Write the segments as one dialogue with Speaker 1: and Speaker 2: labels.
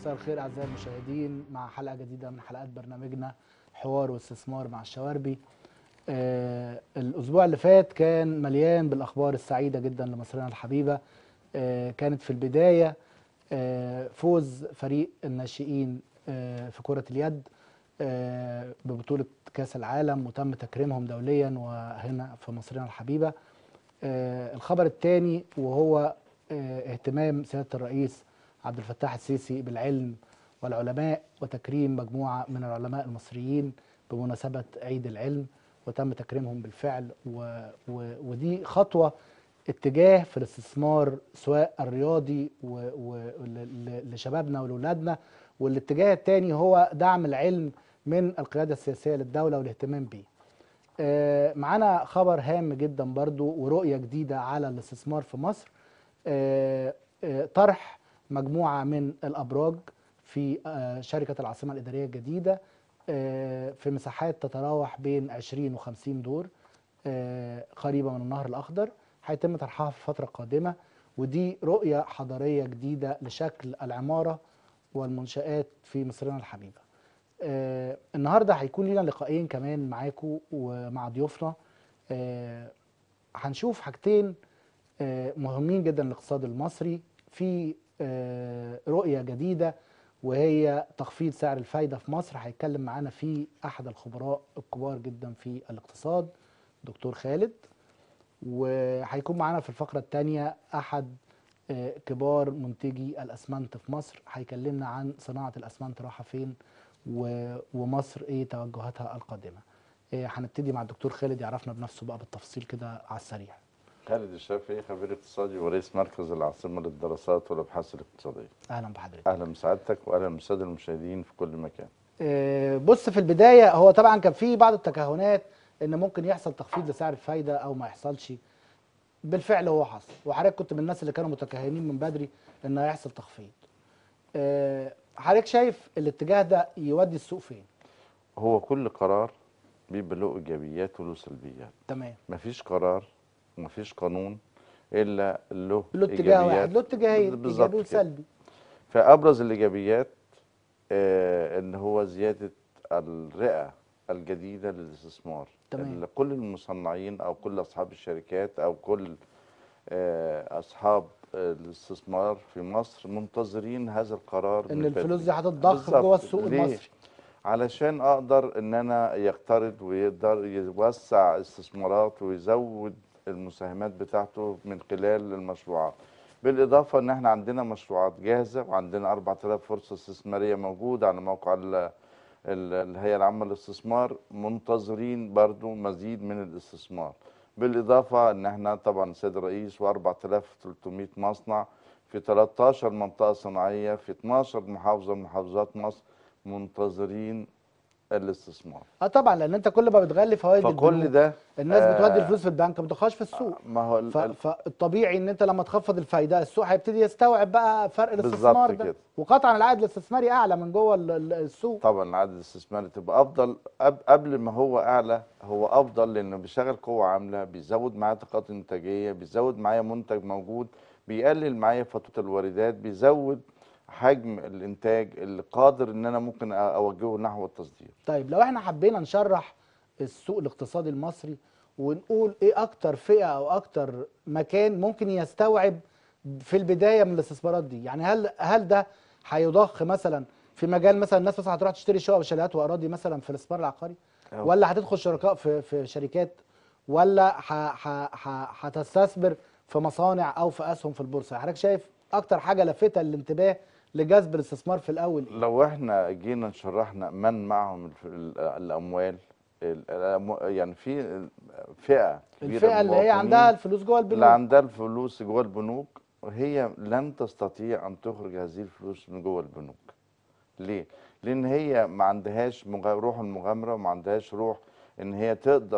Speaker 1: مساء الخير اعزائي المشاهدين مع حلقه جديده من حلقات برنامجنا حوار واستثمار مع الشواربي. آه الاسبوع اللي فات كان مليان بالاخبار السعيده جدا لمصرنا الحبيبه. آه كانت في البدايه آه فوز فريق الناشئين آه في كره اليد آه ببطوله كاس العالم وتم تكريمهم دوليا وهنا في مصرنا الحبيبه. آه الخبر الثاني وهو آه اهتمام سياده الرئيس عبد الفتاح السيسي بالعلم والعلماء وتكريم مجموعه من العلماء المصريين بمناسبه عيد العلم وتم تكريمهم بالفعل و و ودي خطوه اتجاه في الاستثمار سواء الرياضي و و ل- لشبابنا ولولادنا والاتجاه الثاني هو دعم العلم من القياده السياسيه للدوله والاهتمام بيه. آه، معانا خبر هام جدا برضو ورؤية جديدة على الاستثمار في مصر آه، آه، طرح مجموعة من الأبراج في آه، شركة العاصمة الإدارية الجديدة آه، في مساحات تتراوح بين 20 و50 دور آه، قريبة من النهر الأخضر هيتم طرحها في الفترة القادمة ودي رؤية حضارية جديدة لشكل العمارة والمنشآت في مصرنا الحبيبة آه النهارده هيكون لنا لقاءين كمان معاكم ومع ضيوفنا آه هنشوف حاجتين آه مهمين جدا للاقتصاد المصري في آه رؤيه جديده وهي تخفيض سعر الفايده في مصر هيتكلم معانا فيه احد الخبراء الكبار جدا في الاقتصاد دكتور خالد وهيكون معانا في الفقره الثانيه احد آه، كبار منتجي الاسمنت في مصر هيكلمنا عن صناعه الاسمنت رايحه فين و- ومصر ايه توجهاتها القادمه إيه هنبتدي مع الدكتور خالد يعرفنا بنفسه بقى بالتفصيل كده على السريع
Speaker 2: خالد الشافعي خبير اقتصادي ورئيس مركز العاصمة للدراسات والأبحاث الاقتصادية
Speaker 1: اهلا بحضرتك
Speaker 2: أهلا بسعادتك وأهلا بالسادة المشاهدين في كل مكان
Speaker 1: إيه بص في البدايه هو طبعا كان في بعض التكهنات ان ممكن يحصل تخفيض لسعر الفايده او ما يحصلش بالفعل هو حصل وحضرتك كنت من الناس اللي كانوا متكهنين من بدري ان هيحصل تخفيض إيه حضرتك شايف الاتجاه ده يودي السوق فين
Speaker 2: هو كل قرار بيبقى له إيجابيات وله سلبيات
Speaker 1: تمام
Speaker 2: مفيش قرار ومفيش قانون إلا له
Speaker 1: له اتجاه واحد له اتجاهين
Speaker 2: بالظبط
Speaker 1: ايجابي
Speaker 2: كده.
Speaker 1: وسلبي
Speaker 2: فأبرز الإيجابيات آه إن هو زيادة الرئة الجديدة للاستثمار
Speaker 1: تمام.
Speaker 2: ال- كل المصنعين أو كل أصحاب الشركات أو كل آه أصحاب آه، الاستثمار في مصر منتظرين هذا القرار
Speaker 1: ان
Speaker 2: من
Speaker 1: الفلوس
Speaker 2: بدري.
Speaker 1: دي هتتضخ
Speaker 2: بالظبط.
Speaker 1: جوه السوق
Speaker 2: ليه؟
Speaker 1: المصري
Speaker 2: علشان اقدر ان انا يقترض ويقدر يوسع استثمارات ويزود المساهمات بتاعته من خلال المشروعات بالاضافه ان احنا عندنا مشروعات جاهزه وعندنا 4000 فرصه استثماريه موجوده على موقع ال- ال- الهيئه العامه للاستثمار منتظرين برضو مزيد من الاستثمار بالاضافه ان احنا طبعا السيد الرئيس و4300 مصنع في 13 منطقه صناعيه في 12 محافظه من محافظات مصر منتظرين الاستثمار
Speaker 1: اه طبعا لان انت كل ما بتغلي فوائد
Speaker 2: فكل
Speaker 1: البنوك
Speaker 2: ده
Speaker 1: الناس بتودي
Speaker 2: آه،
Speaker 1: الفلوس في البنك ما بتدخلش في السوق
Speaker 2: ما هو ال-
Speaker 1: ف...
Speaker 2: ال-
Speaker 1: فالطبيعي ان انت لما تخفض الفايده السوق هيبتدي يستوعب بقى فرق
Speaker 2: بالظبط
Speaker 1: الاستثمار ده
Speaker 2: كده.
Speaker 1: وقطعا العائد الاستثماري اعلى من جوه ال- ال- السوق
Speaker 2: طبعا عدد الاستثمار تبقى افضل أب- قبل ما هو اعلى هو افضل لانه بيشغل قوه عامله بيزود معايا طاقات انتاجيه بيزود معايا منتج موجود بيقلل معايا فاتوره الواردات بيزود حجم الانتاج اللي قادر ان انا ممكن أ- اوجهه نحو التصدير
Speaker 1: طيب لو احنا حبينا نشرح السوق الاقتصادي المصري ونقول ايه اكتر فئه او اكتر مكان ممكن يستوعب في البدايه من الاستثمارات دي يعني هل هل ده هيضخ مثلا في مجال مثلا الناس مثلا هتروح تشتري شقق وشاليهات واراضي مثلا في الاستثمار العقاري
Speaker 2: أو-
Speaker 1: ولا هتدخل شركاء في في شركات ولا ه- ه- ه- هتستثمر في مصانع او في اسهم في البورصه حضرتك شايف اكتر حاجه لافتة للانتباه لجذب الاستثمار في الاول إيه؟
Speaker 2: لو احنا جينا شرحنا من معهم الف- ال- الاموال ال- الأمو- يعني في فئه كبيره
Speaker 1: الفئه
Speaker 2: من
Speaker 1: اللي هي
Speaker 2: المواطنين
Speaker 1: عندها الفلوس جوه
Speaker 2: اللي
Speaker 1: البنوك
Speaker 2: عندها الفلوس جوه البنوك هي لن تستطيع ان تخرج هذه الفلوس من جوه البنوك ليه لان هي ما عندهاش مغ- روح المغامره وما عندهاش روح ان هي تقدر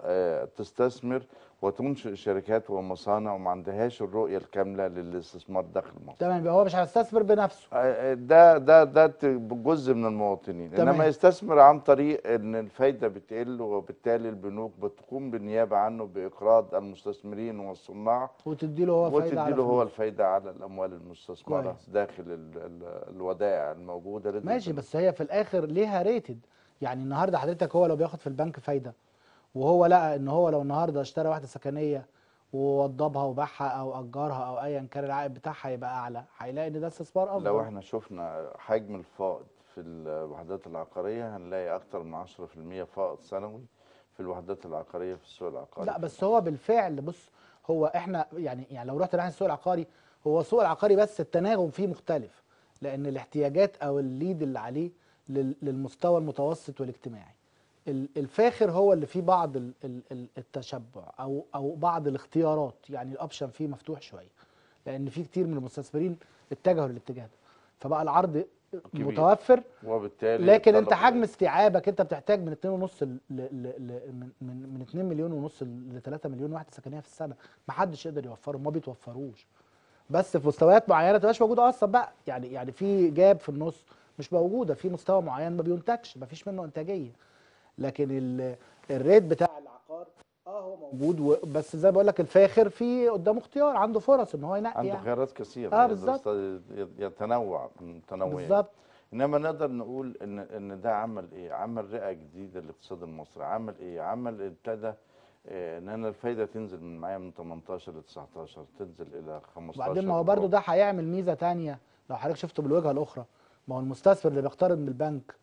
Speaker 2: آه، تستثمر وتنشئ شركات ومصانع وما عندهاش الرؤيه الكامله للاستثمار داخل مصر
Speaker 1: تمام يبقى هو مش هيستثمر بنفسه
Speaker 2: آه، ده ده ده ت- جزء من المواطنين
Speaker 1: تمام.
Speaker 2: انما يستثمر عن طريق ان الفايده بتقل وبالتالي البنوك بتقوم بالنيابه عنه باقراض المستثمرين والصناع
Speaker 1: وتدي له هو فايده على
Speaker 2: وتدي له هو
Speaker 1: فلوس.
Speaker 2: الفايده على الاموال المستثمره
Speaker 1: كويس.
Speaker 2: داخل ال ال الودائع الموجوده لدى
Speaker 1: ماشي
Speaker 2: البنوك.
Speaker 1: بس هي في الاخر ليها ريتد يعني النهارده حضرتك هو لو بياخد في البنك فايده وهو لقى ان هو لو النهارده اشترى واحده سكنيه ووضبها وباعها او اجرها او ايا كان العائد بتاعها يبقى اعلى هيلاقي ان ده استثمار افضل
Speaker 2: لو احنا شفنا حجم الفائض في الوحدات العقاريه هنلاقي اكتر من 10% فائض سنوي في الوحدات العقاريه في السوق العقاري
Speaker 1: لا بس هو بالفعل بص هو احنا يعني يعني لو رحت ناحيه السوق العقاري هو السوق العقاري بس التناغم فيه مختلف لان الاحتياجات او الليد اللي عليه لل- للمستوى المتوسط والاجتماعي ال- الفاخر هو اللي فيه بعض ال- ال- ال- التشبع او او بعض الاختيارات يعني الاوبشن فيه مفتوح شويه لان في كتير من المستثمرين اتجهوا للاتجاه ده فبقى العرض
Speaker 2: كبير.
Speaker 1: متوفر
Speaker 2: وبالتالي
Speaker 1: لكن انت
Speaker 2: الطلب
Speaker 1: حجم استيعابك انت بتحتاج من 2 ونص ل... ل... ل... من من من 2 مليون ونص ل 3 مليون وحده سكنيه في السنه ما حدش يقدر يوفرهم ما بيتوفروش بس في مستويات معينه ما تبقاش موجوده اصلا بقى يعني يعني في جاب في النص مش موجوده في مستوى معين ما بينتجش ما فيش منه انتاجيه لكن ال... الريت بتاع العقار اه هو موجود و... بس زي ما بقول لك الفاخر في قدامه اختيار عنده فرص ان هو ينقي
Speaker 2: عنده
Speaker 1: يعني.
Speaker 2: خيارات كثيره
Speaker 1: آه،
Speaker 2: يقدر
Speaker 1: بالظبط.
Speaker 2: يست- يتنوع متنوعين
Speaker 1: بالظبط
Speaker 2: انما نقدر نقول ان ان ده عمل ايه عمل رئه جديده للاقتصاد المصري عمل ايه عمل ابتدى آه، ان انا الفايده تنزل من معايا من 18 ل 19 تنزل الى 15
Speaker 1: وبعدين ما هو برضو ده هيعمل ميزه تانية لو حضرتك شفته بالوجهه الاخرى ما هو المستثمر اللي بيقترض من البنك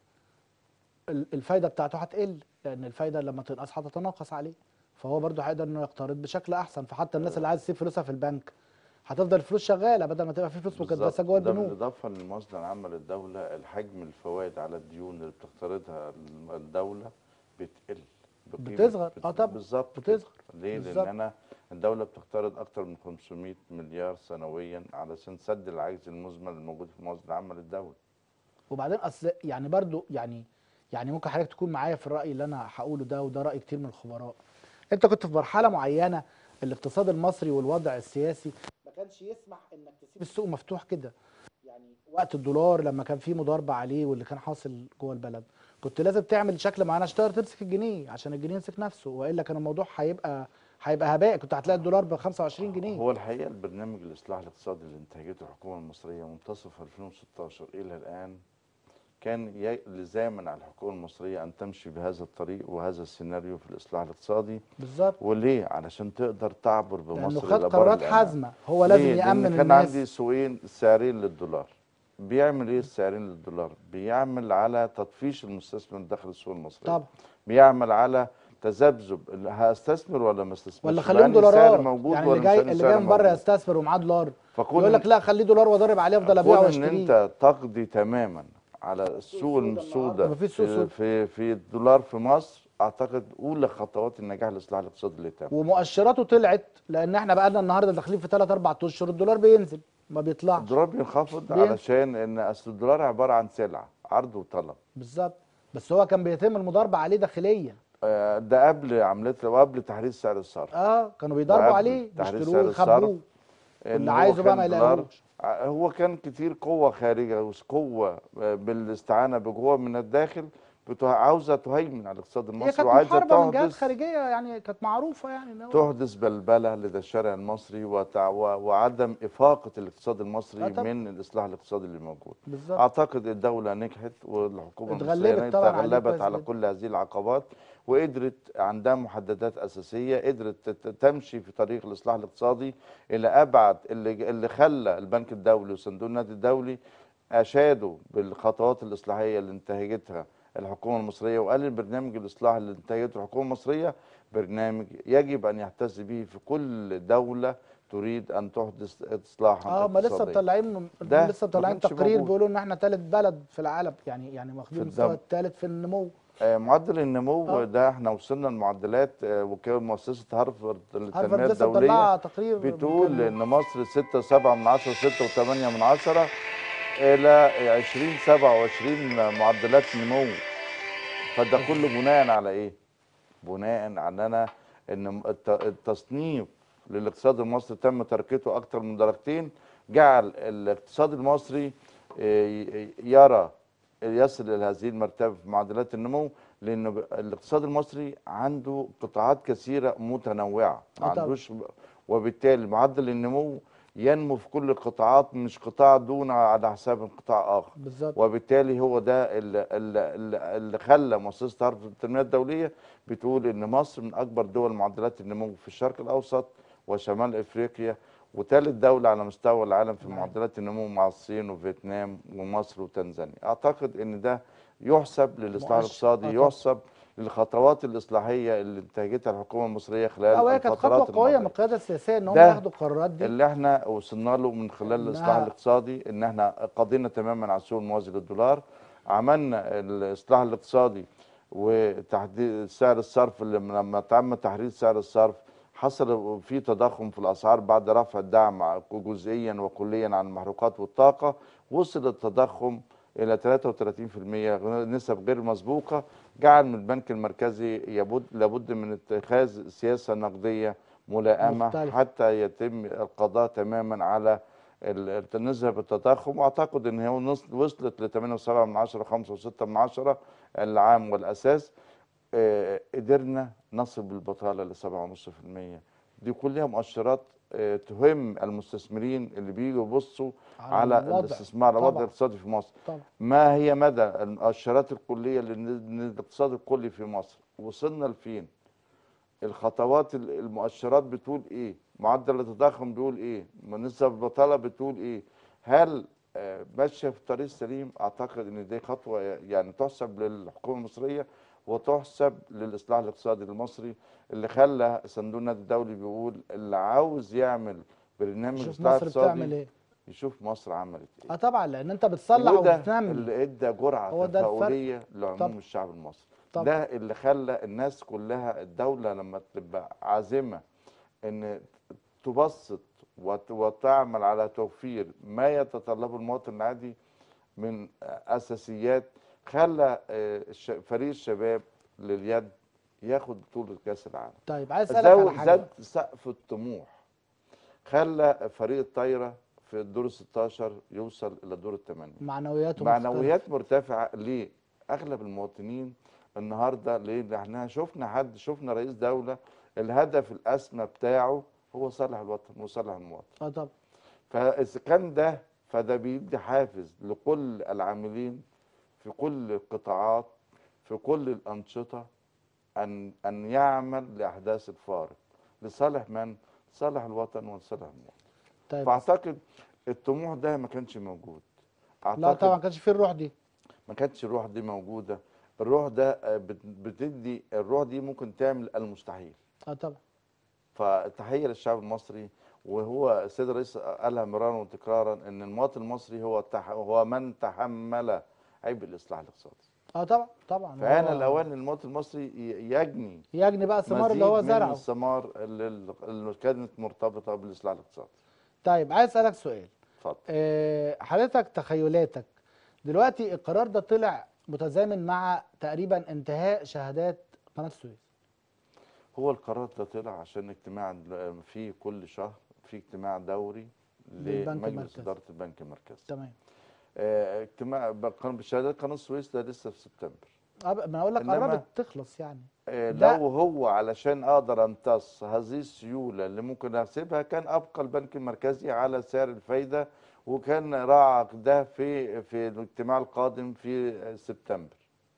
Speaker 1: ال- الفايده بتاعته هتقل لان الفايده لما تنقص هتتناقص عليه فهو برضو هيقدر انه يقترض بشكل احسن فحتى الناس اللي عايز تسيب فلوسها في البنك هتفضل الفلوس شغاله بدل ما تبقى في فلوس مكدسه
Speaker 2: بالظبط.
Speaker 1: جوه
Speaker 2: ده
Speaker 1: البنوك
Speaker 2: بالاضافه للموازنه العامه للدوله الحجم الفوائد على الديون اللي بتقترضها الدوله بتقل بقيمة-
Speaker 1: بتصغر.
Speaker 2: بت-
Speaker 1: آه طبعا.
Speaker 2: بالظبط كده.
Speaker 1: بتصغر.
Speaker 2: ليه؟
Speaker 1: بالظبط.
Speaker 2: لان انا الدوله بتقترض اكتر من 500 مليار سنويا علشان سد العجز المزمن الموجود في الموازنه العامه للدوله
Speaker 1: وبعدين اصل يعني برضو يعني يعني ممكن حضرتك تكون معايا في الراي اللي انا هقوله ده وده راي كتير من الخبراء انت كنت في مرحله معينه الاقتصاد المصري والوضع السياسي ما كانش يسمح انك تسيب السوق مفتوح كده يعني وقت الدولار لما كان في مضاربه عليه واللي كان حاصل جوه البلد كنت لازم تعمل شكل معين عشان تقدر تمسك الجنيه عشان الجنيه يمسك نفسه والا كان الموضوع هيبقى هيبقى هباء كنت هتلاقي الدولار ب 25 جنيه
Speaker 2: هو الحقيقه البرنامج الاصلاح الاقتصادي اللي انتهجته الحكومه المصريه منتصف 2016 الى الان كان ي- لزاما على الحكومه المصريه ان تمشي بهذا الطريق وهذا السيناريو في الاصلاح الاقتصادي
Speaker 1: بالظبط
Speaker 2: وليه؟ علشان تقدر تعبر
Speaker 1: لانه
Speaker 2: بمصر
Speaker 1: خد
Speaker 2: إلى بر
Speaker 1: قرارات
Speaker 2: الأمان.
Speaker 1: حازمه هو لازم
Speaker 2: ليه؟ لأن
Speaker 1: يامن
Speaker 2: كان
Speaker 1: الناس
Speaker 2: عندي سوقين سعرين للدولار بيعمل ايه السعرين للدولار؟ بيعمل على تطفيش المستثمر داخل السوق المصري
Speaker 1: طبعا
Speaker 2: بيعمل على تذبذب اللي هستثمر ولا ما استثمرش
Speaker 1: ولا خليهم
Speaker 2: بأنهي سعر
Speaker 1: دولارات
Speaker 2: موجود
Speaker 1: يعني
Speaker 2: ولا
Speaker 1: اللي جاي
Speaker 2: مش أنهي
Speaker 1: اللي
Speaker 2: سعر
Speaker 1: جاي من بره
Speaker 2: موجود.
Speaker 1: يستثمر ومعاه دولار
Speaker 2: فكون
Speaker 1: يقول لك لا خليه دولار واضرب عليه افضل ابيعه
Speaker 2: كون ان
Speaker 1: واشتريه
Speaker 2: انت تقضي تماما على السوق المسودة
Speaker 1: مفيش سوق
Speaker 2: في,
Speaker 1: سود.
Speaker 2: في في الدولار في مصر اعتقد اولى خطوات النجاح الاصلاح الاقتصادي اللي تم
Speaker 1: ومؤشراته طلعت لان احنا بقى لنا النهارده داخلين في 3 4 اشهر الدولار بينزل ما بيطلعش
Speaker 2: الدولار بينخفض
Speaker 1: بين-
Speaker 2: علشان ان اصل الدولار عباره عن سلعه عرض وطلب
Speaker 1: بالظبط بس هو كان بيتم المضاربه عليه داخليا
Speaker 2: آه، ده قبل عمليه وقبل تحرير سعر الصرف
Speaker 1: اه كانوا بيضربوا
Speaker 2: وقبل
Speaker 1: عليه
Speaker 2: تحرير
Speaker 1: بيشتروه
Speaker 2: سعر
Speaker 1: يخبوه
Speaker 2: الصرف إن
Speaker 1: واللي
Speaker 2: هو
Speaker 1: عايزه بقى
Speaker 2: كان
Speaker 1: ما
Speaker 2: دولار-
Speaker 1: يلاقيهوش
Speaker 2: ع- هو كان كتير قوة خارجة وقوة آه، بالاستعانة بقوة من الداخل بتو- عاوزة تهيمن على الاقتصاد
Speaker 1: هي
Speaker 2: المصري
Speaker 1: كانت
Speaker 2: وعايزة
Speaker 1: محاربه من جهات
Speaker 2: تحدث
Speaker 1: خارجيه يعني كانت معروفه يعني إن هو-
Speaker 2: تحدث بلبلة لدى الشارع المصري وتع- و- وعدم إفاقة الاقتصاد
Speaker 1: آه
Speaker 2: المصري
Speaker 1: طبعا.
Speaker 2: من الإصلاح الاقتصادي اللي موجود
Speaker 1: بالظبط
Speaker 2: أعتقد الدولة نجحت والحكومة
Speaker 1: اتغلبت
Speaker 2: المصرية
Speaker 1: طبعاً عليه
Speaker 2: تغلبت
Speaker 1: كويس
Speaker 2: على
Speaker 1: جداً.
Speaker 2: كل هذه العقبات وقدرت عندها محددات أساسية قدرت تت- تمشي في طريق الإصلاح الاقتصادي إلى أبعد اللي اللي خلى البنك الدولي وصندوق النقد الدولي أشادوا بالخطوات الإصلاحية اللي انتهجتها الحكومة المصرية وقال البرنامج الإصلاح اللي انتهجته الحكومة المصرية برنامج يجب أن يحتز به في كل دولة تريد أن تحدث إصلاحا
Speaker 1: اه ما لسه
Speaker 2: اقتصاديا.
Speaker 1: مطلعين
Speaker 2: ده
Speaker 1: لسه
Speaker 2: ما
Speaker 1: مطلعين
Speaker 2: كانش
Speaker 1: تقرير
Speaker 2: موجود.
Speaker 1: بيقولوا ان احنا ثالث بلد في العالم يعني يعني واخدين
Speaker 2: في
Speaker 1: المستوى
Speaker 2: الدم.
Speaker 1: الثالث في النمو
Speaker 2: آه، معدل النمو
Speaker 1: آه.
Speaker 2: ده احنا وصلنا لمعدلات آه، وكان مؤسسة هارفارد للتنمية
Speaker 1: هارفارد لسه
Speaker 2: الدولية
Speaker 1: مطلعه تقرير من
Speaker 2: بتقول
Speaker 1: كام يوم.
Speaker 2: ان مصر 6.7 من 10 6.8 من 10 الى 2027 معدلات نمو فده كله بناء على ايه؟ بناء على أنا ان الت- التصنيف للاقتصاد المصري تم تركته اكثر من درجتين جعل الاقتصاد المصري آه، ي- يرى يصل الى هذه المرتبه في معدلات النمو لانه ب- الاقتصاد المصري عنده قطاعات كثيره متنوعه ما
Speaker 1: آه طبعا.
Speaker 2: عندوش بالتالي معدل النمو ينمو في كل القطاعات مش قطاع دون على حساب قطاع اخر
Speaker 1: بالظبط
Speaker 2: وبالتالي هو ده اللي, اللي, اللي خلى مؤسسه هارفارد التنميه الدوليه بتقول ان مصر من اكبر دول معدلات النمو في الشرق الاوسط وشمال افريقيا وثالث دوله على مستوى العالم في
Speaker 1: نعم.
Speaker 2: معدلات النمو مع الصين وفيتنام ومصر وتنزانيا اعتقد ان ده يحسب للاصلاح
Speaker 1: مؤشر.
Speaker 2: الاقتصادي
Speaker 1: آه طبعا.
Speaker 2: يحسب للخطوات الاصلاحيه اللي انتهجتها الحكومه المصريه خلال
Speaker 1: لا وهي كانت
Speaker 2: الفترات
Speaker 1: خطوه قويه من
Speaker 2: الماضية.
Speaker 1: القياده السياسيه ان هم
Speaker 2: ده
Speaker 1: ياخدوا القرارات دي
Speaker 2: اللي احنا وصلنا له من خلال الاصلاح
Speaker 1: إنها-
Speaker 2: الاقتصادي ان احنا قضينا تماما على السوق الموازي للدولار عملنا الاصلاح الاقتصادي وتحديد سعر الصرف اللي لما تم تحديد سعر الصرف حصل في تضخم في الاسعار بعد رفع الدعم جزئيا وكليا عن المحروقات والطاقه وصل التضخم الى 33% نسب غير مسبوقه جعل من البنك المركزي يبد لابد من اتخاذ سياسه نقديه ملائمه
Speaker 1: مختلفة.
Speaker 2: حتى يتم القضاء تماما على ال- ال- نسبة التضخم واعتقد ان هي نص- وصلت ل 8.7 من 10 5.6 من 10 العام والاساس آه، قدرنا نصل بالبطالة ل 7.5% دي كلها مؤشرات آه، تهم المستثمرين اللي بييجوا يبصوا
Speaker 1: على
Speaker 2: على
Speaker 1: الوضع.
Speaker 2: الاستثمار على الوضع
Speaker 1: طبعا.
Speaker 2: الاقتصادي في مصر
Speaker 1: طبعا
Speaker 2: ما هي مدى المؤشرات الكلية للاقتصاد الكلي في مصر وصلنا لفين الخطوات ال- المؤشرات بتقول ايه معدل التضخم بيقول ايه نسب البطالة بتقول ايه هل آه، ماشية في الطريق السليم اعتقد ان دي خطوة يعني تحسب للحكومة المصرية وتحسب للاصلاح الاقتصادي المصري اللي خلى صندوق النقد الدولي بيقول اللي عاوز يعمل برنامج
Speaker 1: شوف
Speaker 2: اصلاح
Speaker 1: مصر بتعمل
Speaker 2: اقتصادي
Speaker 1: ايه
Speaker 2: يشوف مصر عملت ايه
Speaker 1: اه طبعا لان انت بتصلح
Speaker 2: وده
Speaker 1: وبتنمي
Speaker 2: اللي ادى جرعه
Speaker 1: هو ده الفرق.
Speaker 2: تفاؤليه لعموم
Speaker 1: طبعا.
Speaker 2: الشعب المصري
Speaker 1: طبعا.
Speaker 2: ده اللي خلى الناس كلها الدوله لما تبقى عازمه ان تبسط وت- وتعمل على توفير ما يتطلبه المواطن العادي من اساسيات خلى آه، الش- فريق الشباب لليد ياخد بطوله كاس العالم
Speaker 1: طيب عايز اسالك على
Speaker 2: زود
Speaker 1: حاجه
Speaker 2: زاد سقف الطموح خلى فريق الطايره في الدور 16 يوصل الى دور الثمانيه
Speaker 1: معنوياته
Speaker 2: معنويات مرتفعه ليه؟ اغلب المواطنين النهارده ليه؟ لأن احنا شفنا حد شفنا رئيس دوله الهدف الاسمى بتاعه هو صالح الوطن وصالح المواطن
Speaker 1: اه طبعا
Speaker 2: فاذا كان ده فده بيدي حافز لكل العاملين في كل القطاعات في كل الانشطه ان ان يعمل لاحداث الفارق لصالح من؟ صالح الوطن وصالح المواطن
Speaker 1: طيب
Speaker 2: فاعتقد الطموح ده ما كانش موجود
Speaker 1: لا طبعا ما كانش فيه الروح دي
Speaker 2: ما كانتش الروح دي موجوده الروح ده آه، بت- بتدي الروح دي ممكن تعمل المستحيل
Speaker 1: اه طبعا
Speaker 2: فتحيه للشعب المصري وهو السيد الرئيس قالها مرارا وتكرارا ان المواطن المصري هو تح... هو من تحمل عبء الاصلاح الاقتصادي
Speaker 1: اه طبعا طبعا
Speaker 2: فآن
Speaker 1: هو
Speaker 2: الاوان المواطن المصري ي- يجني
Speaker 1: يجني بقى الثمار اللي هو
Speaker 2: مزيد من
Speaker 1: زرعه
Speaker 2: الثمار اللي اللي كانت مرتبطه بالاصلاح الاقتصادي
Speaker 1: طيب عايز اسالك سؤال
Speaker 2: اتفضل
Speaker 1: آه، حضرتك تخيلاتك دلوقتي القرار ده طلع متزامن مع تقريبا انتهاء شهادات قناه السويس
Speaker 2: هو القرار ده طلع عشان اجتماع في كل شهر في اجتماع دوري
Speaker 1: للبنك
Speaker 2: لمجلس
Speaker 1: المركزي.
Speaker 2: اداره البنك المركزي
Speaker 1: تمام
Speaker 2: آه، اجتماع بقى- بشهادات قناه السويس ده لسه في سبتمبر
Speaker 1: آه، ما انا اقول لك
Speaker 2: إنما-
Speaker 1: قربت تخلص يعني
Speaker 2: آه،
Speaker 1: ده-
Speaker 2: لو هو علشان اقدر امتص هذه السيوله اللي ممكن احسبها كان ابقى البنك المركزي على سعر الفايده وكان راعى ده في في الاجتماع القادم في سبتمبر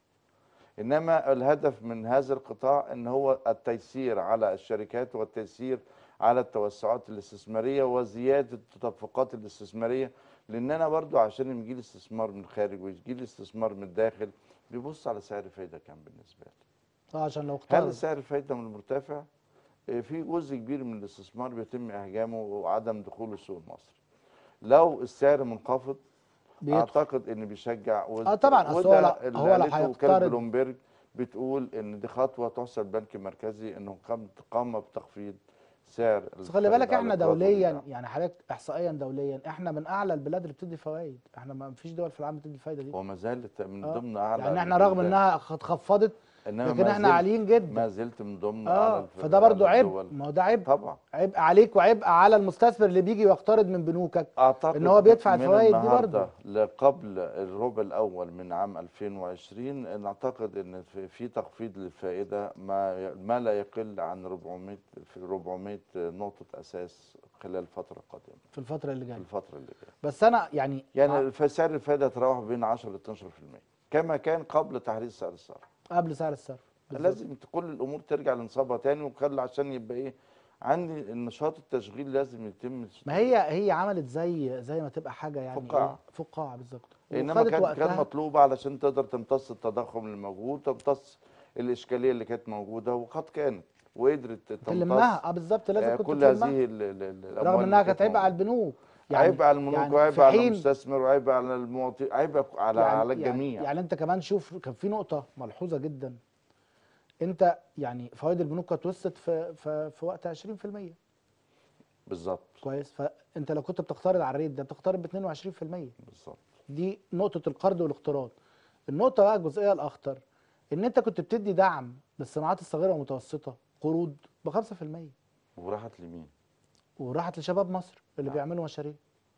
Speaker 2: انما الهدف من هذا القطاع ان هو التيسير على الشركات والتيسير على التوسعات الاستثماريه وزياده التدفقات الاستثماريه لان انا برضو عشان يجي لي استثمار من الخارج ويجي لي استثمار من الداخل بيبص على سعر الفايده كام بالنسبه لي
Speaker 1: اه عشان لو
Speaker 2: هل
Speaker 1: اختار
Speaker 2: سعر الفايده من المرتفع آه، في جزء كبير من الاستثمار بيتم احجامه وعدم دخوله السوق المصري لو السعر منخفض
Speaker 1: بيدخل
Speaker 2: اعتقد ان بيشجع وده-
Speaker 1: آه طبعاً، أصل هو
Speaker 2: وده
Speaker 1: لو-
Speaker 2: اللي
Speaker 1: هو لو
Speaker 2: قالته وكاله
Speaker 1: هيقترض-
Speaker 2: بلومبرج بتقول ان دي خطوه تحسب البنك المركزي انه قام قام بتخفيض سعر
Speaker 1: بس خلي
Speaker 2: الفائدة
Speaker 1: بالك
Speaker 2: على
Speaker 1: احنا
Speaker 2: القراض
Speaker 1: دوليا
Speaker 2: والإيداع.
Speaker 1: يعني حضرتك احصائيا دوليا احنا من اعلى البلاد اللي بتدي فوائد احنا ما فيش دول في العالم بتدي الفايده دي
Speaker 2: وما زالت من
Speaker 1: آه،
Speaker 2: ضمن اعلى
Speaker 1: يعني احنا رغم
Speaker 2: البلدان.
Speaker 1: انها خ- خفضت
Speaker 2: انما
Speaker 1: لكن
Speaker 2: ما
Speaker 1: احنا
Speaker 2: زلت-
Speaker 1: عاليين جدا
Speaker 2: ما زلت من ضمن أعلى
Speaker 1: اه
Speaker 2: الف-
Speaker 1: فده برضو
Speaker 2: أعلى
Speaker 1: عبء
Speaker 2: الدول.
Speaker 1: ما هو ده عبء
Speaker 2: طبعا
Speaker 1: عبء عليك وعبء على المستثمر اللي بيجي يقترض من بنوكك
Speaker 2: اعتقد
Speaker 1: إن هو بيدفع
Speaker 2: من
Speaker 1: الفوائد دي
Speaker 2: النهاردة
Speaker 1: برضه.
Speaker 2: لقبل الربع الاول من عام 2020 ان اعتقد ان في, في تخفيض للفائده ما ي- ما لا يقل عن 400 في 400 نقطه اساس خلال الفتره القادمه
Speaker 1: في الفتره اللي
Speaker 2: في
Speaker 1: جايه
Speaker 2: الفتره اللي جايه
Speaker 1: بس انا يعني
Speaker 2: يعني
Speaker 1: ع-
Speaker 2: الف- سعر الفائده يتراوح بين 10 ل 12% كما كان قبل تحرير سعر الصرف
Speaker 1: قبل سعر الصرف بالظبط.
Speaker 2: لازم كل الامور ترجع لنصابها تاني وخلي عشان يبقى ايه عندي النشاط التشغيل لازم يتم
Speaker 1: ما هي هي عملت زي زي ما تبقى حاجه يعني
Speaker 2: فقاعة.
Speaker 1: إيه؟ فقاعه بالظبط
Speaker 2: انما
Speaker 1: وخدت
Speaker 2: كان كان
Speaker 1: وقتها.
Speaker 2: مطلوب علشان تقدر تمتص التضخم اللي موجود تمتص الاشكاليه اللي كانت موجوده وقد كانت وقدرت تمتص
Speaker 1: تلمها اه بالظبط لازم
Speaker 2: آه،
Speaker 1: كنت
Speaker 2: كل
Speaker 1: تلمها
Speaker 2: هذه ال- ال- ال- الاموال
Speaker 1: رغم
Speaker 2: اللي
Speaker 1: انها كانت عبء على
Speaker 2: موجودة.
Speaker 1: البنوك
Speaker 2: عيب على الملوك
Speaker 1: يعني
Speaker 2: وعيب
Speaker 1: في
Speaker 2: على
Speaker 1: حين-
Speaker 2: المستثمر وعيب على المواطن عيب على
Speaker 1: يعني
Speaker 2: على
Speaker 1: يعني-
Speaker 2: الجميع
Speaker 1: يعني انت كمان شوف كان في نقطه ملحوظه جدا انت يعني فوائد البنوك كانت وصلت في في, في وقت 20%
Speaker 2: بالظبط
Speaker 1: كويس فانت لو كنت بتقترض على الريت ده بتقترض ب 22%
Speaker 2: بالظبط
Speaker 1: دي نقطه القرض والاقتراض النقطه بقى الجزئيه الاخطر ان انت كنت بتدي دعم للصناعات الصغيره والمتوسطه قروض ب 5%
Speaker 2: وراحت لمين؟
Speaker 1: وراحت لشباب مصر اللي
Speaker 2: نعم.
Speaker 1: بيعملوا مشاريع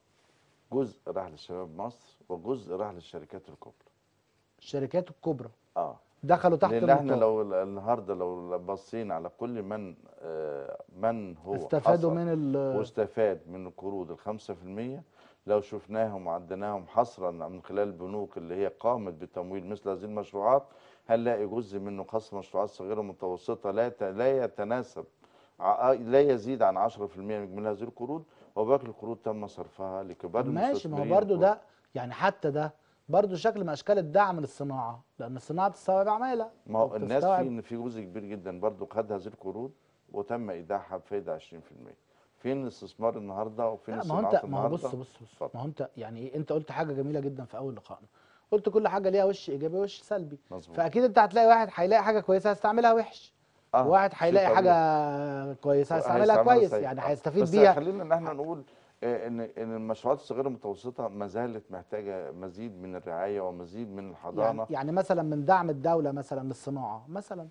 Speaker 2: جزء راح لشباب مصر وجزء راح للشركات الكبرى
Speaker 1: الشركات الكبرى
Speaker 2: اه
Speaker 1: دخلوا تحت
Speaker 2: لان احنا
Speaker 1: النطاق
Speaker 2: لو ال- النهارده لو بصينا على كل من آه، من هو
Speaker 1: استفادوا
Speaker 2: حصل
Speaker 1: من ال
Speaker 2: واستفاد من القروض الخمسة في المية لو شفناهم وعديناهم حصرا من خلال البنوك اللي هي قامت بتمويل مثل هذه المشروعات هنلاقي جزء منه خاص مشروعات صغيرة ومتوسطة لا يت- لا يتناسب ع- لا يزيد عن 10% من إجمالي هذه القروض وباقي القروض تم صرفها لكبار
Speaker 1: ماشي ما هو
Speaker 2: المستثمرين
Speaker 1: برضو
Speaker 2: و-
Speaker 1: ده يعني حتى ده برضو شكل من اشكال الدعم للصناعه لان الصناعه بتستوعب عماله
Speaker 2: ما هو الناس
Speaker 1: وبتستوعب-
Speaker 2: في ان في جزء كبير جدا برضو خد هذه القروض وتم ايداعها بفايده 20% فين الاستثمار النهارده وفين
Speaker 1: لا ما هو
Speaker 2: الصناعات
Speaker 1: انت ما هو بص
Speaker 2: النهارده
Speaker 1: بص بص
Speaker 2: اتفضل.
Speaker 1: ما هو انت يعني ايه انت قلت حاجه جميله جدا في اول لقائنا قلت كل حاجه ليها وش ايجابي ووش سلبي
Speaker 2: مظبوط
Speaker 1: فاكيد انت هتلاقي واحد هيلاقي حاجه كويسه هيستعملها وحش
Speaker 2: آه،
Speaker 1: وواحد
Speaker 2: شيء
Speaker 1: هيلاقي
Speaker 2: طبيعي.
Speaker 1: حاجه كويسه هيستعملها
Speaker 2: هيستعملها
Speaker 1: كويس
Speaker 2: سيء.
Speaker 1: يعني
Speaker 2: آه.
Speaker 1: هيستفيد
Speaker 2: بس
Speaker 1: بيها
Speaker 2: خلينا ان احنا نقول آه، ان ان المشروعات الصغيره المتوسطه ما زالت محتاجه مزيد من الرعايه ومزيد من
Speaker 1: يعني,
Speaker 2: الحضانه
Speaker 1: يعني مثلا من دعم الدوله مثلا للصناعه مثلا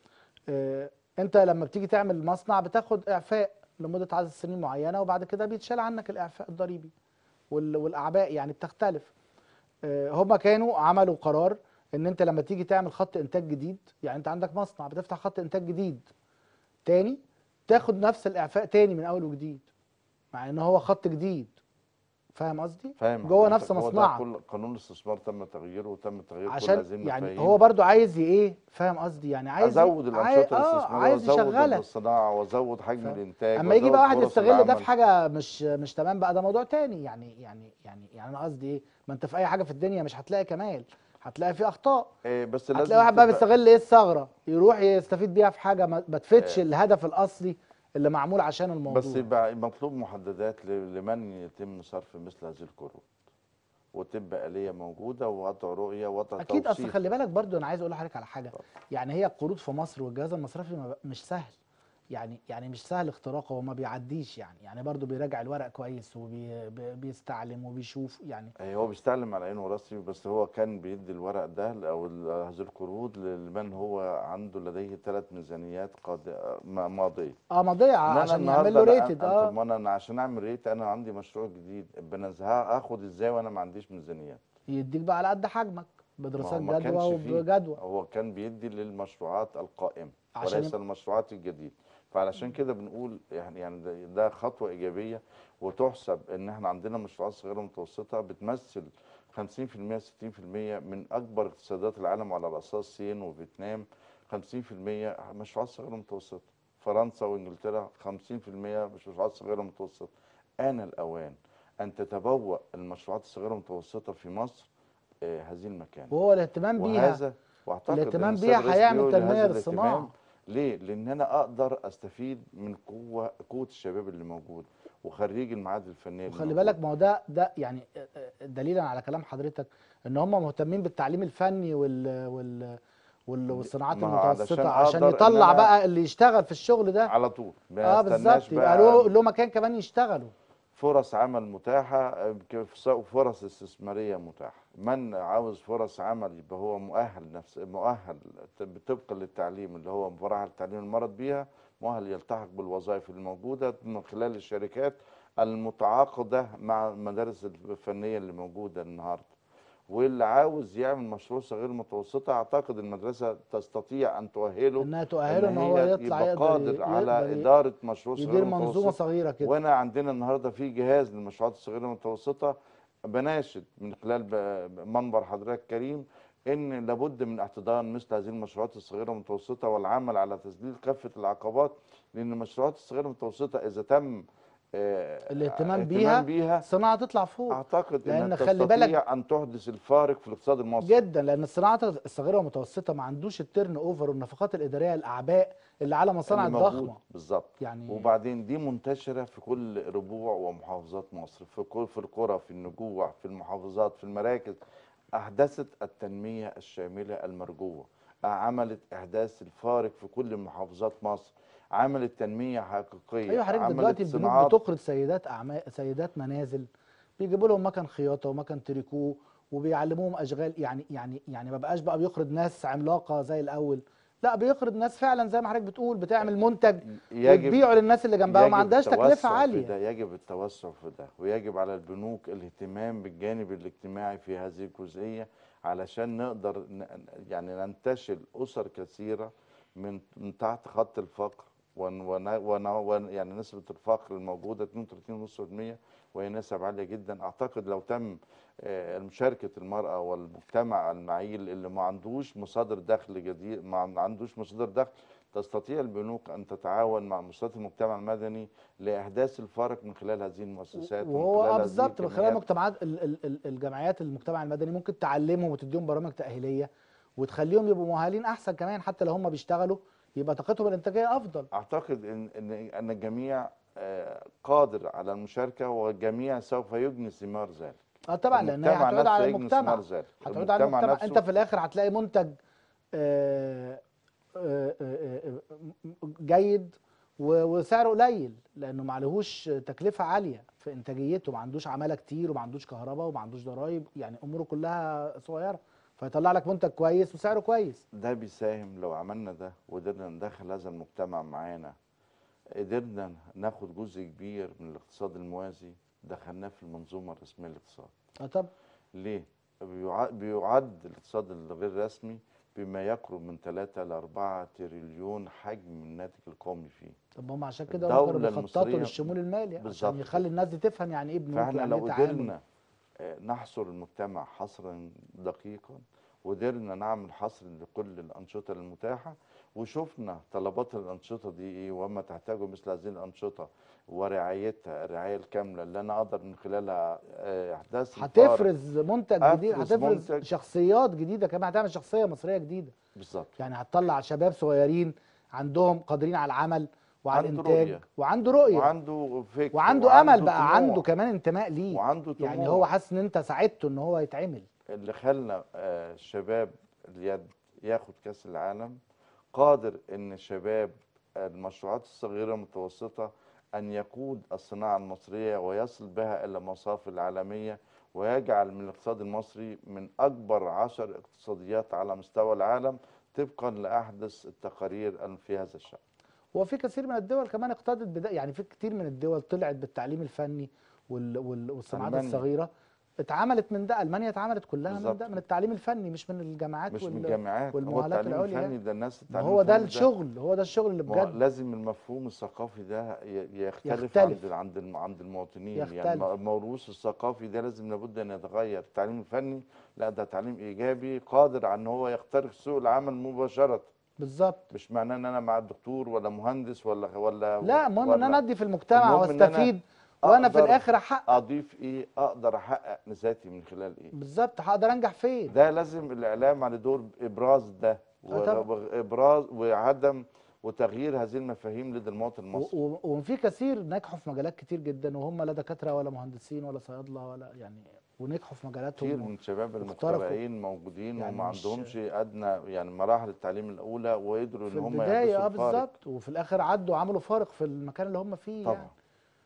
Speaker 1: اه انت لما بتيجي تعمل مصنع بتاخد اعفاء لمده عدد سنين معينه وبعد كده بيتشال عنك الاعفاء الضريبي وال- والاعباء يعني بتختلف اه هما كانوا عملوا قرار ان انت لما تيجي تعمل خط انتاج جديد يعني انت عندك مصنع بتفتح خط انتاج جديد تاني تاخد نفس الاعفاء تاني من اول وجديد مع ان هو خط جديد فاهم قصدي
Speaker 2: فاهم
Speaker 1: جوه
Speaker 2: حضرتك؟
Speaker 1: نفس
Speaker 2: هو ده
Speaker 1: مصنعك
Speaker 2: كل قانون الاستثمار تم تغييره وتم تغيير كل
Speaker 1: عشان
Speaker 2: هذه
Speaker 1: يعني
Speaker 2: المفاهيم
Speaker 1: هو برضو عايز ي- ايه فاهم قصدي يعني عايز ي-
Speaker 2: ازود
Speaker 1: عاي-
Speaker 2: الانشطه
Speaker 1: اه
Speaker 2: الاستثماريه
Speaker 1: عايز
Speaker 2: وازود
Speaker 1: يشغلك
Speaker 2: الصناعه وازود حجم
Speaker 1: فاهم؟
Speaker 2: الانتاج
Speaker 1: اما يجي بقى
Speaker 2: وازود
Speaker 1: واحد
Speaker 2: فرص
Speaker 1: يستغل ده
Speaker 2: العمل.
Speaker 1: في حاجه مش مش تمام بقى ده موضوع تاني يعني يعني يعني يعني انا قصدي ايه ما انت في اي حاجه في الدنيا مش هتلاقي كمال هتلاقي في اخطاء
Speaker 2: إيه بس لازم
Speaker 1: هتلاقي واحد بقى
Speaker 2: تبقى-
Speaker 1: بيستغل ايه الثغره يروح يستفيد بيها في حاجه ما ما تفيدش الهدف الاصلي اللي معمول عشان الموضوع
Speaker 2: بس يبقى مطلوب محددات ل- لمن يتم صرف مثل هذه القروض وتبقى آلية موجودة ووضع رؤية ووضع
Speaker 1: اكيد اصل
Speaker 2: توصيف.
Speaker 1: خلي بالك برضو انا عايز اقول لحضرتك على حاجه
Speaker 2: اتفضل.
Speaker 1: يعني هي القروض في مصر والجهاز المصرفي ما ب- مش سهل يعني يعني مش سهل اختراقه وما بيعديش يعني يعني برضو بيراجع الورق كويس وبيستعلم وبيشوف يعني
Speaker 2: إيه هو بيستعلم على عينه وراسه بس هو كان بيدي الورق ده ل- او ال- هذه القروض لمن هو عنده لديه ثلاث ميزانيات قاد... ما- ماضيه
Speaker 1: اه مضيع
Speaker 2: إنما
Speaker 1: عشان يعمل
Speaker 2: النهاردة
Speaker 1: له
Speaker 2: أنا-
Speaker 1: ريتد
Speaker 2: أنت-
Speaker 1: اه
Speaker 2: ما انا عشان اعمل ريت انا عندي مشروع جديد بنزهها اخد ازاي وانا ما عنديش ميزانيات
Speaker 1: يديك بقى على قد حجمك
Speaker 2: ما
Speaker 1: بدراسات
Speaker 2: هو ما
Speaker 1: جدوى
Speaker 2: كانش فيه.
Speaker 1: وبجدوى
Speaker 2: هو كان بيدي للمشروعات القائمة
Speaker 1: عشان
Speaker 2: وليس
Speaker 1: يبقى-
Speaker 2: المشروعات الجديدة فعلشان كده بنقول يعني يعني ده, ده خطوة إيجابية وتحسب إن إحنا عندنا مشروعات صغيرة متوسطة بتمثل 50% 60% من أكبر اقتصادات العالم على رأسها الصين وفيتنام 50% مشروعات صغيرة متوسطة فرنسا وإنجلترا 50% مشروعات صغيرة متوسطة آن الأوان أن تتبوأ المشروعات الصغيرة المتوسطة في مصر آه، هذه المكانة
Speaker 1: وهو الاهتمام بيها
Speaker 2: وهذا واعتقد
Speaker 1: الاهتمام
Speaker 2: إن السيد
Speaker 1: بيها
Speaker 2: الرئيس
Speaker 1: هيعمل
Speaker 2: بيولي
Speaker 1: تنمية
Speaker 2: هذا
Speaker 1: للصناعة.
Speaker 2: الاهتمام. ليه؟ لان انا اقدر استفيد من قوه قوه الشباب اللي موجود وخريج المعاهد الفنيه اللي
Speaker 1: وخلي
Speaker 2: موجود.
Speaker 1: بالك ما هو ده ده يعني آه، آه، دليلا على كلام حضرتك ان هم مهتمين بالتعليم الفني وال وال وال- والصناعات
Speaker 2: ما هو علشان
Speaker 1: المتوسطه عشان
Speaker 2: أقدر إن
Speaker 1: يطلع
Speaker 2: أنا-
Speaker 1: بقى اللي يشتغل في الشغل ده
Speaker 2: على طول ما
Speaker 1: اه
Speaker 2: استناش
Speaker 1: بالظبط يبقى
Speaker 2: بقى
Speaker 1: له له مكان كمان يشتغلوا
Speaker 2: فرص عمل متاحه آه، كف- فرص استثماريه متاحه من عاوز فرص عمل يبقى هو مؤهل نفس مؤهل طبقا للتعليم اللي هو مراحل التعليم المرض بيها مؤهل يلتحق بالوظائف الموجوده من خلال الشركات المتعاقده مع المدارس الفنيه اللي موجوده النهارده واللي عاوز يعمل مشروع صغير متوسطه اعتقد المدرسه تستطيع ان تؤهله
Speaker 1: انها تؤهله ان هو
Speaker 2: هي
Speaker 1: يطلع
Speaker 2: يبقى
Speaker 1: يقدر
Speaker 2: قادر على
Speaker 1: يقدر
Speaker 2: اداره مشروع صغير
Speaker 1: يدير منظومه
Speaker 2: متوسط
Speaker 1: صغيره كده
Speaker 2: وانا عندنا النهارده في جهاز للمشروعات الصغيره والمتوسطه بناشد من خلال ب- منبر حضرتك كريم ان لابد من احتضان مثل هذه المشروعات الصغيره والمتوسطه والعمل على تسديد كافه العقبات لان المشروعات الصغيره والمتوسطه اذا تم آه،
Speaker 1: الاهتمام بيها
Speaker 2: بيها
Speaker 1: الصناعه تطلع فوق
Speaker 2: اعتقد
Speaker 1: لأن
Speaker 2: انها
Speaker 1: خلي بالك-
Speaker 2: تستطيع ان تحدث الفارق في الاقتصاد المصري
Speaker 1: جدا لان الصناعه الصغيره والمتوسطه ما عندوش التيرن اوفر والنفقات الاداريه الاعباء اللي على مصانع
Speaker 2: اللي موجود
Speaker 1: الضخمه
Speaker 2: بالظبط
Speaker 1: يعني
Speaker 2: وبعدين دي منتشره في كل ربوع ومحافظات مصر في كل في القرى في النجوع في المحافظات في المراكز احدثت التنميه الشامله المرجوه عملت احداث الفارق في كل محافظات مصر عملت تنميه حقيقيه
Speaker 1: ايوه حضرتك
Speaker 2: عملت
Speaker 1: دلوقتي البنوك
Speaker 2: صناعات
Speaker 1: بتقرض سيدات اعمال سيدات منازل بيجيبوا لهم مكن خياطه ومكن تريكو وبيعلموهم اشغال يعني يعني يعني ما بقاش بقى بيقرض ناس عملاقه زي الاول لا بيقرض ناس فعلا زي ما حضرتك بتقول بتعمل منتج وتبيعه للناس اللي جنبها وما
Speaker 2: يجب
Speaker 1: عندهاش تكلفه
Speaker 2: التوسع في
Speaker 1: عاليه
Speaker 2: ده يجب التوسع في ده ويجب على البنوك الاهتمام بالجانب الاجتماعي في هذه الجزئية علشان نقدر ن- يعني ننتشل أسر كثيرة من من تحت خط الفقر ون ون ون ون يعني نسبة الفقر الموجودة 32.5% وهي نسب عالية جدا أعتقد لو تم آه، مشاركة المرأة والمجتمع المعيل اللي ما عندوش مصادر دخل جديد ما عندوش مصادر دخل تستطيع البنوك أن تتعاون مع مؤسسات المجتمع المدني لإحداث الفارق من خلال هذه المؤسسات ومن
Speaker 1: وهو
Speaker 2: خلال
Speaker 1: اه
Speaker 2: هذه
Speaker 1: بالظبط من خلال
Speaker 2: الجمعيات.
Speaker 1: مجتمعات ال- ال- ال- الجمعيات المجتمع المدني ممكن تعلمهم وتديهم برامج تاهيليه وتخليهم يبقوا مؤهلين احسن كمان حتى لو هم بيشتغلوا يبقى طاقتهم الانتاجيه افضل
Speaker 2: أعتقد إن إن أن الجميع آه، قادر على المشاركة والجميع سوف يجني ثمار ذلك
Speaker 1: اه طبعا لان هي
Speaker 2: المجتمع
Speaker 1: هتعود
Speaker 2: نفسه
Speaker 1: على
Speaker 2: يجني
Speaker 1: المجتمع
Speaker 2: ثمار ذلك
Speaker 1: هتعود على المجتمع
Speaker 2: نفسه
Speaker 1: انت في الاخر هتلاقي منتج آه، آه، آه، آه، جيد و- وسعره قليل لانه ما عليهوش تكلفه عاليه في انتاجيته ما عندوش عماله كتير وما عندوش كهرباء وما عندوش ضرايب يعني اموره كلها صغيره فيطلع لك منتج كويس وسعره كويس
Speaker 2: ده بيساهم لو عملنا ده وقدرنا ندخل هذا المجتمع معانا قدرنا ناخد جزء كبير من الاقتصاد الموازي دخلناه في المنظومة الرسمية للاقتصاد
Speaker 1: اه طب
Speaker 2: ليه؟ بيع- بيعد الاقتصاد الغير رسمي بما يقرب من 3 ل 4 تريليون حجم الناتج القومي فيه
Speaker 1: طب هم عشان كده هم كانوا
Speaker 2: الدولة
Speaker 1: بيخططوا
Speaker 2: المصرية
Speaker 1: للشمول المالي
Speaker 2: بالظبط
Speaker 1: عشان يخلي الناس دي تفهم يعني ايه بنوك
Speaker 2: فاحنا
Speaker 1: ويعني
Speaker 2: لو
Speaker 1: ايه تعامل
Speaker 2: قدرنا آه، نحصر المجتمع حصرا دقيقا وقدرنا نعمل حصر لكل الأنشطة المتاحة وشفنا طلبات الأنشطة دي إيه وما تحتاجه مثل هذه الأنشطة ورعايتها الرعاية الكاملة اللي أنا أقدر من خلالها آه، إحداث الفارق.
Speaker 1: هتفرز منتج جديد
Speaker 2: أفرز
Speaker 1: هتفرز
Speaker 2: منتج.
Speaker 1: شخصيات جديده كمان هتعمل شخصيه مصريه جديده
Speaker 2: بالظبط
Speaker 1: يعني هتطلع شباب صغيرين عندهم قادرين على العمل وعلى
Speaker 2: عنده
Speaker 1: الانتاج
Speaker 2: رؤية.
Speaker 1: وعنده رؤيه
Speaker 2: وعنده فكر
Speaker 1: وعنده امل بقى
Speaker 2: طموح،
Speaker 1: عنده كمان انتماء ليه
Speaker 2: وعنده طموح
Speaker 1: يعني هو حاسس ان انت ساعدته ان هو يتعمل
Speaker 2: اللي خلى آه، شباب اليد ياخد كاس العالم قادر ان شباب المشروعات الصغيره والمتوسطه ان يقود الصناعه المصريه ويصل بها الى مصاف العالميه ويجعل من الاقتصاد المصري من اكبر عشر اقتصاديات على مستوى العالم طبقا لاحدث التقارير في هذا الشان
Speaker 1: هو في كثير من الدول كمان اقتدت بدا يعني في كتير من الدول طلعت بالتعليم الفني وال... وال... والصناعات
Speaker 2: ألمانيا.
Speaker 1: الصغيره اتعملت من ده المانيا اتعملت كلها من
Speaker 2: بالظبط.
Speaker 1: ده من التعليم الفني مش من الجامعات
Speaker 2: مش من
Speaker 1: وال...
Speaker 2: الجامعات هو
Speaker 1: والمؤهلات
Speaker 2: التعليم
Speaker 1: العليا
Speaker 2: الفني ده الناس
Speaker 1: ما
Speaker 2: التعليم
Speaker 1: هو ده
Speaker 2: الفني
Speaker 1: الشغل هو ده الشغل اللي
Speaker 2: ما هو
Speaker 1: بجد
Speaker 2: لازم المفهوم الثقافي ده ي- يختلف,
Speaker 1: يختلف.
Speaker 2: عند عند الم- عند المواطنين يعني
Speaker 1: يختلف.
Speaker 2: الم- الموروث الثقافي ده لازم لابد ان يتغير التعليم الفني لا ده تعليم ايجابي قادر على ان هو يخترق سوق العمل مباشره
Speaker 1: بالظبط
Speaker 2: مش معناه ان انا مع الدكتور ولا مهندس ولا ولا
Speaker 1: لا المهم ان
Speaker 2: ولا
Speaker 1: انا ادي في المجتمع
Speaker 2: المهم إن أنا
Speaker 1: واستفيد وانا في
Speaker 2: أقدر
Speaker 1: الاخر احقق
Speaker 2: اضيف ايه اقدر احقق ذاتي من خلال ايه
Speaker 1: بالظبط هقدر انجح فين
Speaker 2: ده لازم الاعلام على دور ابراز ده
Speaker 1: آه طبعا.
Speaker 2: وابراز وعدم وتغيير هذه المفاهيم لدى المواطن المصري
Speaker 1: و- و- وفي كثير نجحوا في مجالات كتير جدا وهم لا دكاتره ولا مهندسين ولا صيادله ولا يعني ونجحوا في مجالاتهم
Speaker 2: كتير من الشباب
Speaker 1: واخترقوا.
Speaker 2: المخترعين موجودين
Speaker 1: يعني
Speaker 2: وما
Speaker 1: مش-
Speaker 2: عندهمش ادنى يعني مراحل التعليم الاولى وقدروا
Speaker 1: في
Speaker 2: ان هم
Speaker 1: البدايه
Speaker 2: يحدثوا
Speaker 1: اه
Speaker 2: الفارق
Speaker 1: بالظبط وفي الاخر عدوا وعملوا فارق في المكان اللي هم فيه
Speaker 2: طبعا
Speaker 1: يعني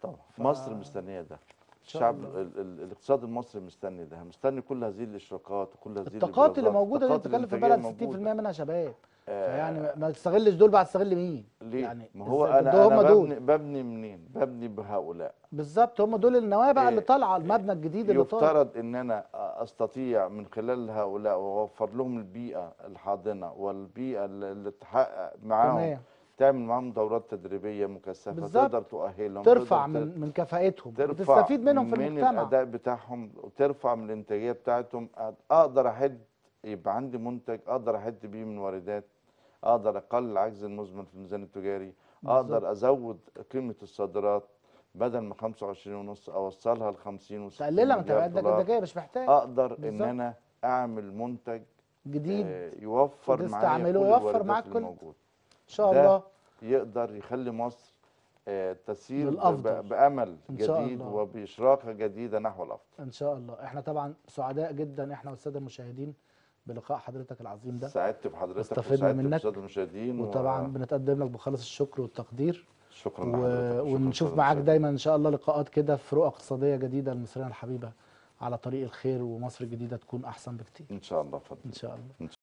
Speaker 2: طبعا
Speaker 1: ف-
Speaker 2: مصر مستنيه ده
Speaker 1: شاء
Speaker 2: الشعب
Speaker 1: الله.
Speaker 2: ال- ال- الاقتصاد المصري مستني ده مستني كل هذه الاشراقات وكل هذه
Speaker 1: الطاقات اللي
Speaker 2: الإبرازات.
Speaker 1: موجوده دي
Speaker 2: الطاقات
Speaker 1: بتتكلم في
Speaker 2: الإنتاجية
Speaker 1: البلد 60%
Speaker 2: موجودة.
Speaker 1: منها شباب
Speaker 2: آه،
Speaker 1: فيعني ما- ما تستغلش دول بقى تستغل مين
Speaker 2: ليه؟
Speaker 1: يعني
Speaker 2: ما هو
Speaker 1: إزاي؟
Speaker 2: انا
Speaker 1: دول هم
Speaker 2: انا
Speaker 1: دول
Speaker 2: ببني, ببني منين؟ ببني بهؤلاء
Speaker 1: بالظبط هم دول النواه بقى اللي
Speaker 2: إيه،
Speaker 1: طالعه المبنى الجديد اللي طالع
Speaker 2: يفترض ان انا استطيع من خلال هؤلاء واوفر لهم البيئه الحاضنه والبيئه اللي اللي تحقق معاهم
Speaker 1: تمام
Speaker 2: تعمل معاهم دورات تدريبيه مكثفه
Speaker 1: بالظبط.
Speaker 2: تقدر تؤهلهم
Speaker 1: ترفع
Speaker 2: تقدر
Speaker 1: من من كفاءتهم
Speaker 2: ترفع
Speaker 1: وتستفيد منهم في
Speaker 2: من
Speaker 1: المجتمع
Speaker 2: الاداء بتاعهم وترفع من الانتاجيه بتاعتهم اقدر احد يبقى عندي منتج اقدر احد بيه من واردات اقدر اقلل العجز المزمن في الميزان التجاري اقدر ازود قيمه الصادرات بدل ما 25 ونص اوصلها ل 50 و60
Speaker 1: تقللها من
Speaker 2: مليار
Speaker 1: تبعات
Speaker 2: دولار
Speaker 1: الانتاجيه مش محتاج
Speaker 2: اقدر ان
Speaker 1: بالظبط.
Speaker 2: انا اعمل منتج
Speaker 1: جديد
Speaker 2: آه، يوفر معايا
Speaker 1: وتستعمله
Speaker 2: كل
Speaker 1: ويوفر
Speaker 2: الواردات
Speaker 1: معاك كل-
Speaker 2: الموجودة.
Speaker 1: ان شاء
Speaker 2: ده
Speaker 1: الله
Speaker 2: يقدر يخلي مصر آه، تسير ب-
Speaker 1: للأفضل.
Speaker 2: ب- بامل
Speaker 1: إن شاء
Speaker 2: جديد
Speaker 1: الله.
Speaker 2: وباشراقه جديده نحو الافضل
Speaker 1: ان شاء الله احنا طبعا سعداء جدا احنا والساده المشاهدين بلقاء حضرتك العظيم ده
Speaker 2: سعدت بحضرتك
Speaker 1: واستفدنا
Speaker 2: وسعدت
Speaker 1: منك.
Speaker 2: بالساده المشاهدين و-
Speaker 1: وطبعا بنتقدم لك بخالص الشكر والتقدير
Speaker 2: شكرا
Speaker 1: و...
Speaker 2: لحضرتك وشكراً
Speaker 1: ونشوف
Speaker 2: للسادة
Speaker 1: معاك
Speaker 2: المشاهدين.
Speaker 1: دايما ان شاء الله لقاءات كده في رؤى اقتصاديه جديده لمصرنا الحبيبه على طريق الخير ومصر الجديده تكون احسن بكتير
Speaker 2: ان شاء الله اتفضل
Speaker 1: ان شاء الله